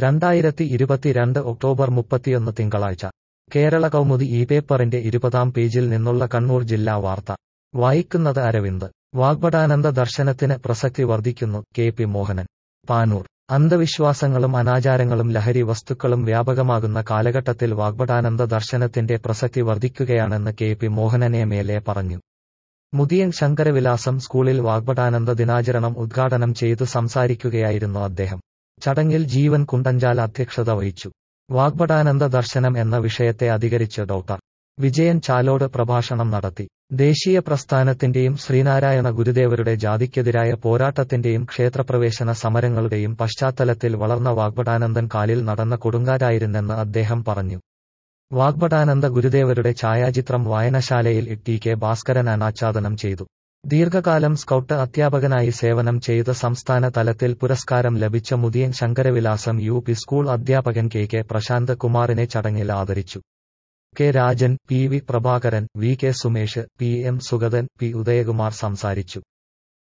രണ്ടായിരത്തി ഇരുപത്തിരണ്ട് ഒക്ടോബർ മുപ്പത്തിയൊന്ന് തിങ്കളാഴ്ച കേരള കൗമുദി ഈ പേപ്പറിന്റെ ഇരുപതാം പേജിൽ നിന്നുള്ള കണ്ണൂർ ജില്ലാ വാർത്ത വായിക്കുന്നത് അരവിന്ദ് വാഗ്ഭടാനന്ദ ദർശനത്തിന് പ്രസക്തി വർദ്ധിക്കുന്നു കെ പി മോഹനൻ പാനൂർ അന്ധവിശ്വാസങ്ങളും അനാചാരങ്ങളും ലഹരി വസ്തുക്കളും വ്യാപകമാകുന്ന കാലഘട്ടത്തിൽ വാഗ്ഭടാനന്ദ ദർശനത്തിന്റെ പ്രസക്തി വർദ്ധിക്കുകയാണെന്ന് K P Mohanan M L A പറഞ്ഞു മുതിയൻ ശങ്കരവിലാസം സ്കൂളിൽ വാഗ്ഭടാനന്ദ ദിനാചരണം ഉദ്ഘാടനം ചെയ്തു സംസാരിക്കുകയായിരുന്നു അദ്ദേഹം ചടങ്ങിൽ ജീവൻ കുണ്ടഞ്ചാൽ അധ്യക്ഷത വഹിച്ചു വാഗ്ഭടാനന്ദ ദർശനം എന്ന വിഷയത്തെ അധികരിച്ച് ഡോക്ടർ വിജയൻ ചാലോട് പ്രഭാഷണം നടത്തി ദേശീയ പ്രസ്ഥാനത്തിന്റെയും ശ്രീനാരായണ ഗുരുദേവരുടെ ജാതിക്കെതിരായ പോരാട്ടത്തിന്റെയും ക്ഷേത്രപ്രവേശന സമരങ്ങളുടെയും പശ്ചാത്തലത്തിൽ വളർന്ന വാഗ്ഭടാനന്ദൻ കാലിൽ നടന്ന കൊടുങ്കാറ്റായിരുന്നെന്ന് അദ്ദേഹം പറഞ്ഞു വാഗ്ഭടാനന്ദ ഗുരുദേവരുടെ ഛായാചിത്രം വായനശാലയിൽ ടി കെ ഭാസ്കരൻ അനാച്ഛാദനം ചെയ്തു ദീർഘകാലം സ്കൌട്ട് അധ്യാപകനായി സേവനം ചെയ്ത് സംസ്ഥാന തലത്തിൽ പുരസ്കാരം ലഭിച്ച Muthiyan Sankaravilasam U P school അധ്യാപകൻ കെ കെ പ്രശാന്ത് കുമാറിനെ ചടങ്ങിൽ ആദരിച്ചു K Rajan P V Prabhakaran V K Sumesh P M Sugathan P Udayakumar സംസാരിച്ചു